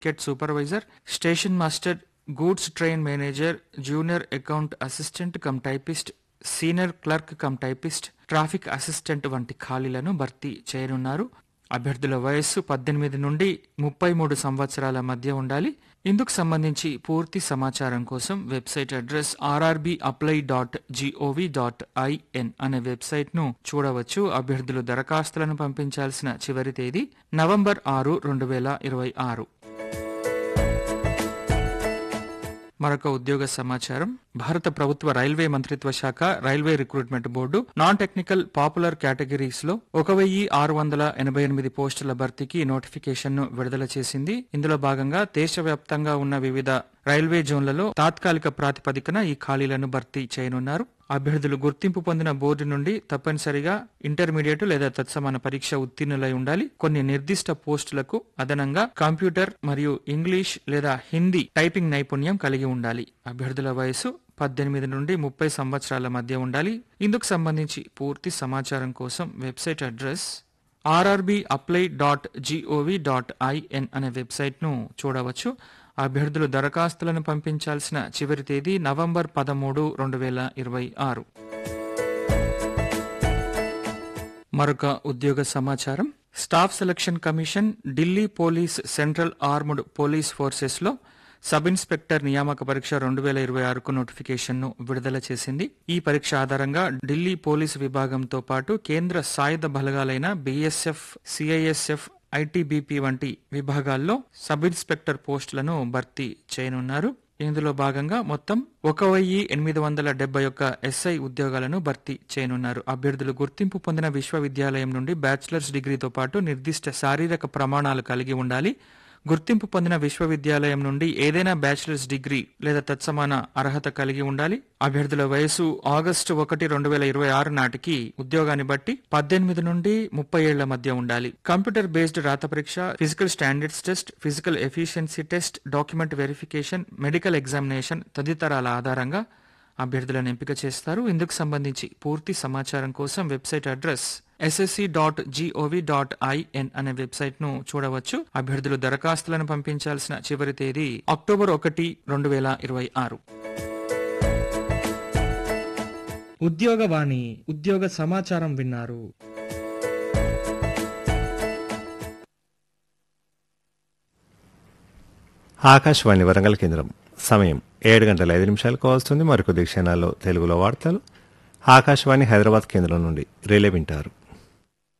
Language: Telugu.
ticket supervisor station master goods train manager junior account assistant cum typist senior clerk cum typist traffic assistant వంటి ఖాళీలను భర్తీ చేయనున్నారు అభ్యర్థుల వయస్సు పద్దెనిమిది నుండి ముప్పై మూడు సంవత్సరాల మధ్య ఉండాలి ఇందుకు సంబంధించి పూర్తి సమాచారం కోసం website address RRB apply dot G O V dot I N అనే వెబ్సైట్ ను చూడవచ్చు అభ్యర్థులు దరఖాస్తులను పంపించాల్సిన చివరి తేదీ నవంబర్ ఆరు రెండు వేల ఇరవై ఆరు మరొక ఉద్యోగ సమాచారం భారత ప్రభుత్వ రైల్వే మంత్రిత్వ శాఖ railway recruitment board non technical popular categories లో ఒక వెయ్యి ఆరు వందల ఎనభై ఎనిమిది పోస్టుల భర్తీకి నోటిఫికేషన్ ను విడుదల చేసింది ఇందులో భాగంగా దేశవ్యాప్తంగా ఉన్న వివిధ రైల్వే జోన్లలో తాత్కాలిక ప్రాతిపదికన ఈ ఖాళీలను భర్తీ చేయనున్నారు అభ్యర్థులు గుర్తింపు పొందిన బోర్డు నుండి తప్పనిసరిగా ఇంటర్మీడియట్ లేదా తత్సమాన పరీక్ష ఉత్తీర్ణులై ఉండాలి కొన్ని నిర్దిష్ట పోస్టులకు అదనంగా కంప్యూటర్ మరియు ఇంగ్లీష్ లేదా హిందీ టైపింగ్ నైపుణ్యం కలిగి ఉండాలి అభ్యర్థుల వయసు పద్దెనిమిది నుండి ముప్పై సంవత్సరాల మధ్య ఉండాలి ఇందుకు సంబంధించి పూర్తి సమాచారం కోసం website address RRB apply dot G O V dot I N అనే వెబ్సైట్ను చూడవచ్చు అభ్యర్థులు దరఖాస్తులను పంపించాల్సిన చివరి తేదీ నవంబర్ పదమూడు రెండు వేల ఇరవై ఆరు మరొక ఉద్యోగ సమాచారం staff selection commission Delhi police central armed police forces లో సబ్ ఇన్స్పెక్టర్ నియామక పరీక్ష రెండు వేల ఇరవై ఆరుకు నోటిఫికేషన్ ను విడుదల చేసింది ఈ పరీక్ష ఆధారంగా ఢిల్లీ పోలీసు విభాగంతో పాటు కేంద్ర సాయుధ బలగాలైన బీఎస్ఎఫ్ సిఐఎస్ఎఫ్ ఐటీబీపీ వంటి విభాగాల్లో సబ్ ఇన్స్పెక్టర్ పోస్టులను భర్తీ చేయనున్నారు ఇందులో భాగంగా మొత్తం ఒక వెయ్యి ఎనిమిది వందల డెబ్బై ఒక్క ఎస్ఐ ఉద్యోగాలను భర్తీ చేయనున్నారు అభ్యర్థులు గుర్తింపు పొందిన విశ్వవిద్యాలయం నుండి బ్యాచిలర్స్ డిగ్రీతో పాటు నిర్దిష్ట శారీరక ప్రమాణాలు కలిగి ఉండాలి గుర్తింపు పొందిన విశ్వవిద్యాలయం నుండి ఏదైనా బ్యాచిలర్స్ డిగ్రీ లేదా తత్సమాన అర్హత కలిగి ఉండాలి అభ్యర్థుల వయసు ఆగస్టు ఒకటి రెండు వేల ఇరవై ఆరు నాటికి ఉద్యోగాన్ని బట్టి పద్దెనిమిది నుండి ముప్పై ఏళ్ల మధ్య ఉండాలి కంప్యూటర్ బేస్డ్ రాత పరీక్ష physical standards test physical efficiency test document verification medical examination తదితరాల ఆధారంగా అభ్యర్థులను ఎంపిక చేస్తారు ఇందుకు సంబంధించి పూర్తి సమాచారం కోసం website address SSC dot G O V dot I N అనే వెబ్సైట్ ను చూడవచ్చు అభ్యర్థులు దరఖాస్తులను పంపించాల్సిన చివరి తేదీ అక్టోబర్ ఒకటి రెండు వేల ఇరవై ఆరు ఉద్యోగవాణి ఉద్యోగ సమాచారం విన్నారు ఆకాశవాణి వరంగల్ కేంద్రం సమయం ఏడు గంటల ఐదు నిమిషాలకు వస్తుంది మరికొద్ది క్షణాల్లో తెలుగులో వార్తలు ఆకాశవాణి హైదరాబాద్ కేంద్రం నుండి రిలే వింటారు